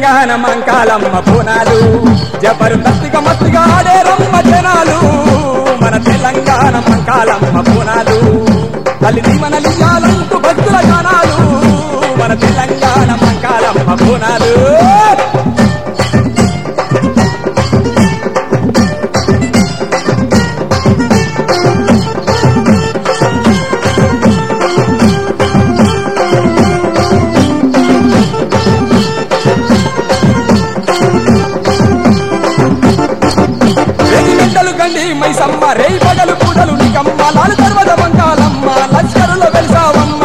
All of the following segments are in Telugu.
తెలంగాణ మంకాలమ్మ పూనాలు జబర్దస్తిగా మత్తిగా ఆడే రమ్మ జనాలు మన తెలంగాణ మంకాలమ్మ పూనాలు తల్లి దీవనలియాలంటూ భక్తుల గానాలు మన తెలంగాణ మంకాలమ్మ పూనాలు రేగి గంటలు గండి మైసమ్మ రేయి పగలు పూటలు నికమ్మ లాలు తర్వాత మంకాలమ్మ లష్కరులో వెలిసావమ్మ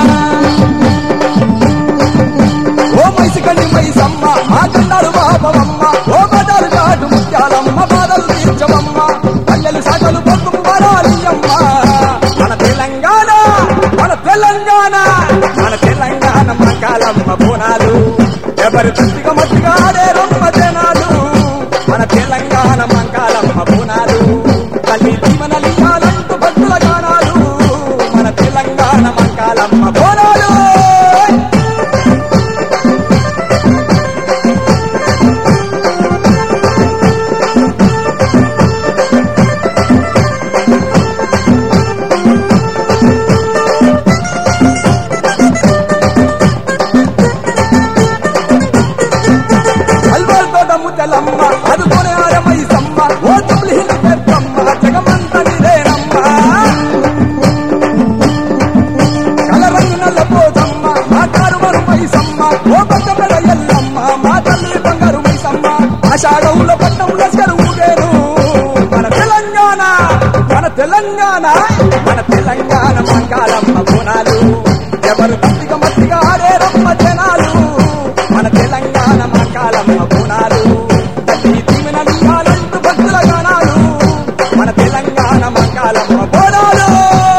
ఓ మైసి కండి మైసమ్మ మా కండాలు బాబవమ్మ ఓ బదాలు కాటు ముత్యాలమ్మ బాధలు తీర్చవమ్మ పల్లెలు సాగలు పొద్దు పరాలియమ్మ మన తెలంగాణ మన తెలంగాణ మన తెలంగాణ మంకాలమ్మ బోనాలు ఎవరు తృప్తిగా మట్టిగా ఆడే రొమ్మ జనాలు మన తెలంగాణ మంకాలమ్మ బోనాలు తల్లి జీవనలియాలంటూ భక్తుల గానాలు మన తెలంగాణ మంకాలమ్మ బోనాలు అల్వాల్ తోట ముద్దలమ్మ అదుకొని ఆరమై సమ్మ ఓ తుమ్లి హిల్ పెద్దమ్మ జగమంత నిదేనమ్మ కలరంగు నల్ల పోతమ్మ మా కారు మరుమై సమ్మ ఓ పక్కపడ ఎల్లమ్మ మా తల్లి బంగారు మైసమ్మ ఆషాఢంలో పట్నం లస్కరు ఊగేరు మన తెలంగాణ మన తెలంగాణ మన తెలంగాణ మంకాలమ్మ గుణాలు ఎవరు మట్టిగా మట్టిగా ఆడే రమ్మ జనాలు మన తెలంగాణ మంకాలమ్మ గుణాలు తల్లి దీవెనలియాలంటూ భక్తుల గానాలు మన తెలంగాణ మంకాలమ్మ బోనాలు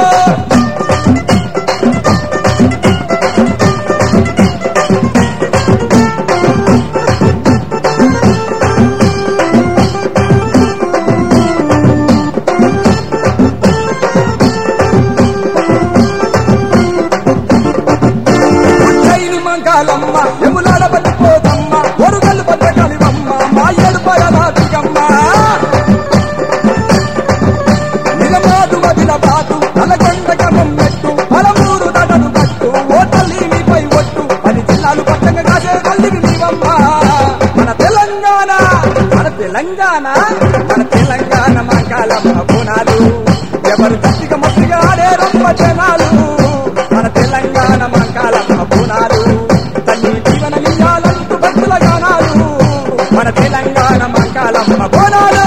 ఉజ్జయిని మంకాలమ్మ ఎములాడ పట్టిపోతమ్మ ఒరుగల్లు పట్ట కలివమ్మ మా ఏడు పగలాదిగమ్మ నిలమాదు వదిల బాటు నలగొండ గమం మెట్టు పలమూరు దడను కట్టు ఓ తల్లి నీపై ఒట్టు పది జిల్లాలు పట్టంగా కాసే తల్లివి నీవమ్మ మన తెలంగాణ మన తెలంగాణ మన తెలంగాణ మంకాలమ్మ బోనాలు ఎవరు గట్టిగా మట్టిగా ఆడే రొమ్మ జనాలు మన తెలంగాణ మంకాలమ్మ బోనాలు తల్లి జీవనలియాలంటూ భక్తుల గానాలు మన తెలంగాణ మంకాలమ్మ బోనాలు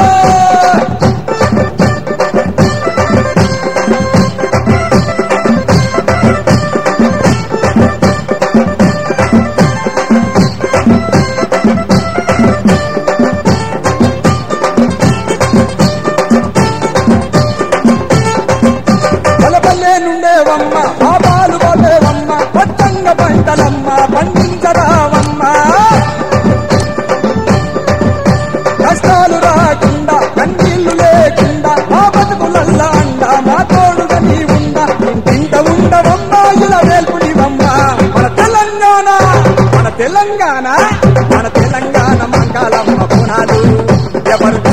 పొలపల్లే నుండేవమ్మ పాపాలు పోలేవమ్మ పచ్చంగ పంటలమ్మ పండించరావమ్మ కష్టాలు రాకుండా కన్నీళ్లు లేకుండా మా బతుకులల్లా అండ మా తోడుగా నీ ఉండ ఇంటింట ఉండవమ్మ ఇలా వేల్పునివమ్మ మన తెలంగాణ మన తెలంగాణ మన తెలంగాణ మంగళమ్మ పునాలు ఎవరు